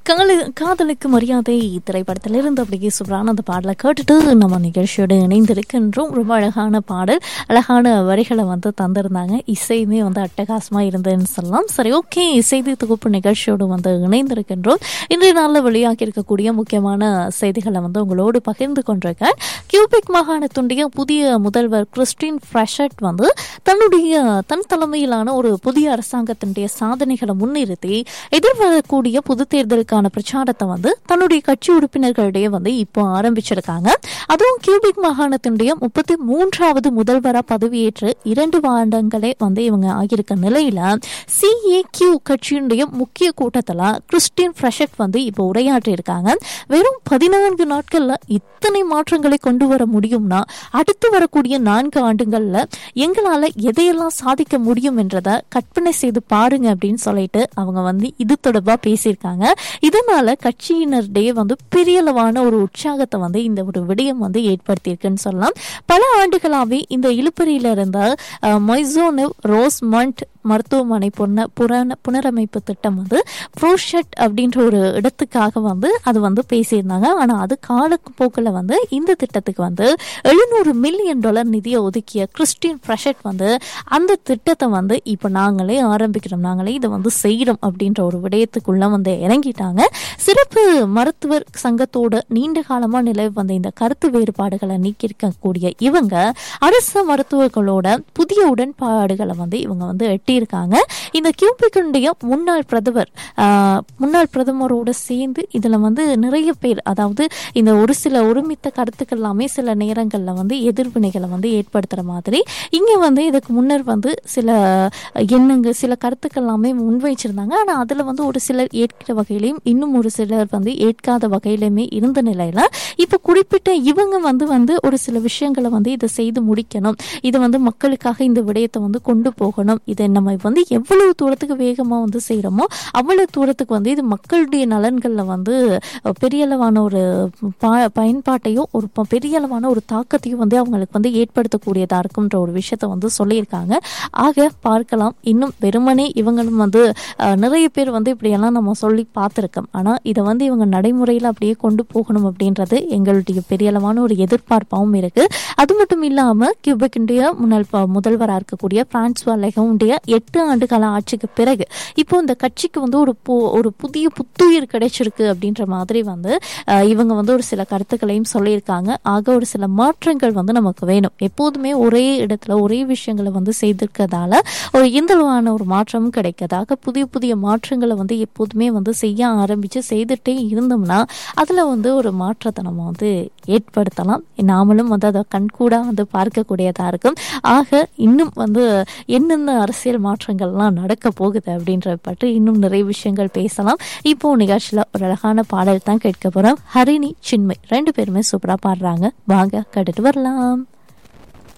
காலு காதலுக்கு மரியாதை திரைப்படத்தில் இருந்து அப்படியே சூப்பரான அந்த பாடலை கேட்டுட்டு நம்ம நிகழ்ச்சியோடு இணைந்திருக்கின்றோம் ரொம்ப அழகான பாடல் அழகான வரிகளை வந்து தந்திருந்தாங்க இசையுமே வந்து அட்டகாசமாக இருந்ததுன்னு சொல்லலாம் சரி ஓகே செய்தி தொகுப்பு நிகழ்ச்சியோடு வந்து இணைந்திருக்கின்றோம் இன்றைய நாளில் வெளியாகி இருக்கக்கூடிய முக்கியமான செய்திகளை வந்து உங்களோடு பகிர்ந்து கொண்டிருக்கேன் கியூபிக் மாகாணத்துடைய புதிய முதல்வர் கிறிஸ்டின் ஃப்ரெஷட் வந்து தன்னுடைய தன் தலைமையிலான ஒரு புதிய அரசாங்கத்தினுடைய சாதனைகளை முன்னிறுத்தி எதிர்வரக்கூடிய பொது தேர்தலுக்கான பிரச்சாரத்தை வந்து தன்னுடைய கட்சி உறுப்பினர்களிடையே வந்து இப்போ ஆரம்பிச்சிருக்காங்க அதுவும் கியூபிக் மாகாணத்தினுடைய முப்பத்தி மூன்றாவது முதல்வரா பதவியேற்று இரண்டு வருடங்களே வந்து இவங்க ஆகியிருக்க நிலையில சிஏக்யூ கட்சியினுடைய முக்கிய கூட்டத்துல கிறிஸ்டின் ஃப்ரெஷட் வந்து இப்போ உரையாற்றி இருக்காங்க வெறும் பதினான்கு நாட்கள்ல இத்தனை மாற்றங்களை கொண்டு வர முடியும்னா அடுத்து வரக்கூடிய நான்கு ஆண்டுகள்ல எங்களால எதையெல்லாம் சாதிக்க முடியும் என்றதை கற்பனை செய்து பாருங்க அப்படின்னு சொல்லிட்டு அவங்க வந்து இது தொடர்பா பேசியிருக்காங்க இதனால கட்சியினரிடையே வந்து பெரியளவான ஒரு உற்சாகத்தை வந்து இந்த ஒரு விடயம் வந்து ஏற்படுத்தியிருக்குன்னு சொல்லலாம் பல ஆண்டுகளாவே இந்த இழுப்பறியில இருந்த மொய்சோனிவ் ரோஸ்மண்ட் மருத்துவமனை புன புன புனரமைப்பு திட்டம் வந்து ப்ரோஷட் அப்படின்ற ஒரு இடத்துக்காக வந்து அது வந்து பேசியிருந்தாங்க ஆனால் அது காலப்போக்கில் வந்து இந்த திட்டத்துக்கு வந்து எழுநூறு மில்லியன் டாலர் நிதியை ஒதுக்கிய கிறிஸ்டின் ஃப்ரெஷட் வந்து அந்த திட்டத்தை வந்து இப்போ நாங்களே ஆரம்பிக்கிறோம் நாங்களே இதை வந்து செய்கிறோம் அப்படின்ற ஒரு விடயத்துக்குள்ள வந்து இறங்கிட்டாங்க சிறப்பு மருத்துவர் சங்கத்தோட நீண்ட காலமாக நிலவு வந்த இந்த கருத்து வேறுபாடுகளை நீக்கியிருக்கக்கூடிய இவங்க அரசு மருத்துவர்களோட புதிய உடன்பாடுகளை வந்து இவங்க வந்து எட்டியிருக்காங்க இந்த கியூபிக்கனுடைய முன்னாள் பிரதமர் முன்னாள் பிரதமரோட சேர்ந்து இதில் வந்து நிறைய பேர் அதாவது இந்த ஒரு சில ஒருமித்த கருத்துக்கள் எல்லாமே சில நேரங்களில் வந்து எதிர்வினைகளை வந்து ஏற்படுத்துகிற மாதிரி இங்கே வந்து இதுக்கு முன்னர் வந்து சில எண்ணங்கள் சில கருத்துக்கள் எல்லாமே முன்வைச்சிருந்தாங்க ஆனால் அதில் வந்து ஒரு சிலர் ஏற்கிற வகையிலையும் இன்னும் ஒரு சிலர் வந்து ஏற்காத வகையிலுமே இருந்த நிலையில் இப்போ குறிப்பிட்ட இவங்க வந்து வந்து ஒரு சில விஷயங்களை வந்து இதை செய்து முடிக்கணும் இதை வந்து மக்களுக்காக இந்த விடயத்தை வந்து கொண்டு போகணும் இதை நம்ம வந்து எவ்வளவு தூரத்துக்கு வேகமாக வந்து செய்கிறோமோ அவ்வளவு தூரத்துக்கு வந்து இது மக்களுடைய நலன்களில் வந்து பெரிய அளவான ஒரு பா பயன்பாட்டையும் ஒரு பெரிய அளவான ஒரு தாக்கத்தையும் வந்து அவங்களுக்கு வந்து ஏற்படுத்தக்கூடியதாக இருக்கும்ன்ற ஒரு விஷயத்த வந்து சொல்லியிருக்காங்க ஆக பார்க்கலாம் இன்னும் வெறுமனே இவங்களும் வந்து நிறைய பேர் வந்து இப்படியெல்லாம் நம்ம சொல்லி பார்த்துருக்கோம் ஆனால் இதை வந்து இவங்க நடைமுறையில் அப்படியே கொண்டு போகணும் அப்படின்றது எங்களுடைய பெரிய அளவான ஒரு எதிர்பார்ப்பாகவும் இருக்குது அது மட்டும் இல்லாமல் கியூபெக்கினுடைய முன்னாள் முதல்வராக இருக்கக்கூடிய பிரான்ஸ்வா லெகவுடைய எட்டு ஆண்டு கால ஆட்சிக்கு பிறகு இப்போ இந்த கட்சிக்கு வந்து ஒரு ஒரு புதிய புத்துயிர் கிடைச்சிருக்கு அப்படின்ற மாதிரி வந்து இவங்க வந்து ஒரு சில கருத்துக்களையும் சொல்லியிருக்காங்க ஆக ஒரு சில மாற்றங்கள் வந்து நமக்கு வேணும் எப்போதுமே ஒரே இடத்துல ஒரே விஷயங்களை வந்து செய்திருக்கிறதால ஒரு இந்தளவான ஒரு மாற்றமும் கிடைக்காதாக புதிய புதிய மாற்றங்களை வந்து எப்போதுமே வந்து செய்ய ஆரம்பித்து செய்துட்டே இருந்தோம்னா அதில் வந்து ஒரு மாற்றத்தை நம்ம வந்து ஏற்படுத்தலாம் நாமளும் வந்து அதை கண்கூடாக வந்து பார்க்கக்கூடியதாக இருக்கும் ஆக இன்னும் வந்து என்னென்ன அரசியல் மாற்றங்கள்லாம் நடக்க போகுது அப்படின்றத பற்றி இன்னும் நிறைய விஷயங்கள் பேசலாம் இப்போ நிகழ்ச்சியில் ஒரு அழகான பாடல் தான் கேட்க போகிறோம் ஹரிணி சின்மை ரெண்டு பேருமே சூப்பராக பாடுறாங்க வாங்க கேட்டுட்டு வரலாம்